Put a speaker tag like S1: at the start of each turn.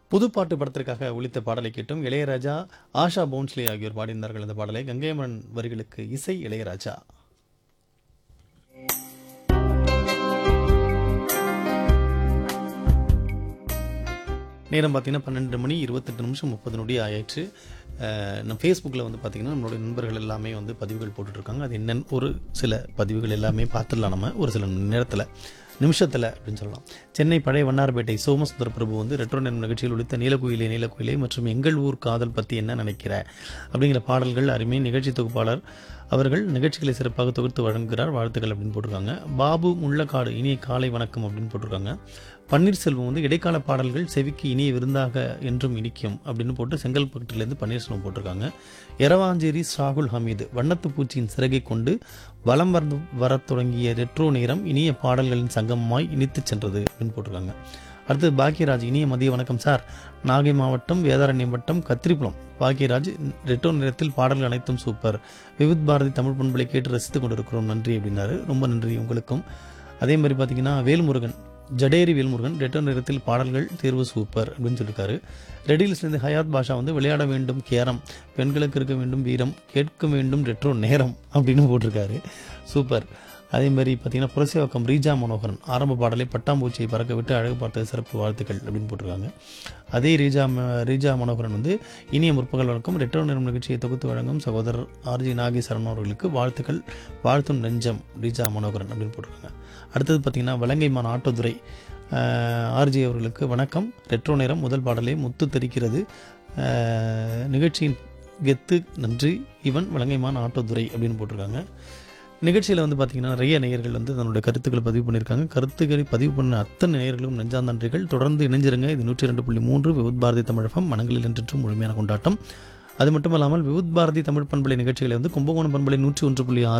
S1: புதுப்பாட்டு படத்திற்காக ஒலித்த பாடலை கேட்டும் இளையராஜா ஆஷா போன்ஸ்லி ஆகியோர் பாடியிருந்தார்கள் இந்த பாடலை கங்கைமரன் வரிகளுக்கு இசை இளையராஜா நேரம் பார்த்தீங்கன்னா பன்னெண்டு மணி இருபத்தெட்டு நிமிஷம் முப்பது நொடி ஆயிடுச்சு அஹ் நம்ம ஃபேஸ்புக்கில் வந்து பார்த்தீங்கன்னா நம்மளுடைய நண்பர்கள் எல்லாமே வந்து பதிவுகள் போட்டுட்ருக்காங்க அது என்னன்னு ஒரு சில பதிவுகள் எல்லாமே பார்த்துடலாம் நம்ம ஒரு சில நேரத்தில் நிமிஷத்தில் அப்படின்னு சொல்லலாம் சென்னை பழைய வண்ணாரப்பேட்டை சோமசுந்தர பிரபு வந்து ரெட்ரோ நேரம் நிகழ்ச்சியில் ஒழித்த நீலக்குயிலே நீலக்குயிலே மற்றும் எங்கள் ஊர் காதல் பற்றி என்ன நினைக்கிற அப்படிங்கிற பாடல்கள் அருமை நிகழ்ச்சி தொகுப்பாளர் அவர்கள் நிகழ்ச்சிகளை சிறப்பாக தொகுத்து வழங்குகிறார் வாழ்த்துக்கள் அப்படின்னு போட்டிருக்காங்க பாபு முள்ளக்காடு இனிய காலை வணக்கம் அப்படின்னு போட்டிருக்காங்க பன்னீர்செல்வம் வந்து இடைக்கால பாடல்கள் செவிக்கு இனிய விருந்தாக என்றும் இனிக்கும் அப்படின்னு போட்டு செங்கல்பட்டுலேருந்து பன்னீர்செல்வம் போட்டிருக்காங்க எரவாஞ்சேரி சாகுல் ஹமீது வண்ணத்து பூச்சியின் சிறகை கொண்டு வலம் வந்து வரத் தொடங்கிய ரெட்ரோ நேரம் இனிய பாடல்களின் சங்கமமாய் இனித்துச் சென்றது அப்படின்னு போட்டிருக்காங்க அடுத்து பாக்கியராஜ் இனிய மதிய வணக்கம் சார் நாகை மாவட்டம் வேதாரண்யம் வட்டம் கத்திரிப்புலம் பாக்கியராஜ் ரெட்ரோ நேரத்தில் பாடல்கள் அனைத்தும் சூப்பர் விவித் பாரதி தமிழ் பண்பலை கேட்டு ரசித்துக் கொண்டிருக்கிறோம் நன்றி அப்படின்னாரு ரொம்ப நன்றி உங்களுக்கும் அதே மாதிரி பார்த்தீங்கன்னா வேல்முருகன் ஜடேரி வேல்முருகன் ரெட்டர் நேரத்தில் பாடல்கள் தேர்வு சூப்பர் அப்படின்னு சொல்லியிருக்காரு ரெடில்ஸ்லேருந்து ஹயாத் பாஷா வந்து விளையாட வேண்டும் கேரம் பெண்களுக்கு இருக்க வேண்டும் வீரம் கேட்க வேண்டும் ரெட்ரோ நேரம் அப்படின்னு போட்டிருக்காரு சூப்பர் அதே மாதிரி பார்த்தீங்கன்னா புரசேவக்கம் ரீஜா மனோகரன் ஆரம்ப பாடலை பட்டாம்பூச்சியை பறக்க விட்டு அழகு பார்த்த சிறப்பு வாழ்த்துக்கள் அப்படின்னு போட்டிருக்காங்க அதே ரீஜா ம- ரீஜா மனோகரன் வந்து இனிய முற்பகல் வழக்கம் ரெட்ரோ நேரம் நிகழ்ச்சியை தொகுத்து வழங்கும் சகோதரர் ஆர்ஜி நாகேஸ்வரன் அவர்களுக்கு வாழ்த்துக்கள் வாழ்த்தும் நெஞ்சம் ரீஜா மனோகரன் அப்படின்னு போட்டிருக்காங்க அடுத்தது பார்த்தீங்கன்னா வலங்கைமான் ஆட்டோதுரை ஆர்ஜி அவர்களுக்கு வணக்கம் ரெட்ரோ நேரம் முதல் பாடலே முத்து தெரிக்கிறது அஹ், நிகழ்ச்சியின் கெத்து நன்றி இவன் வலங்கைமான் ஆட்டோதுரை அப்படின்னு போட்டிருக்காங்க நிகழ்ச்சியில் வந்து பார்த்தீங்கன்னா நிறைய நேயர்கள் வந்து தன்னுடைய கருத்துக்களை பதிவு பண்ணியிருக்காங்க கருத்துக்களை பதிவு பண்ண அத்தனை நேயர்களும் நெஞ்சாந்த நன்றிகள் தொடர்ந்து இணைஞ்சிருங்க இது நூற்றி ரெண்டு புள்ளி மூன்று விவுத் பாரதி தமிழகம் மனங்களில் என்றென்றும் முழுமையான கொண்டாட்டம் அது மட்டும் இல்லாமல் விவுத் பாரதி தமிழ் பண்பலை நிகழ்ச்சிகளை வந்து கும்பகோணம் பண்பலை நூற்றி ஒன்று புள்ளி ஆறு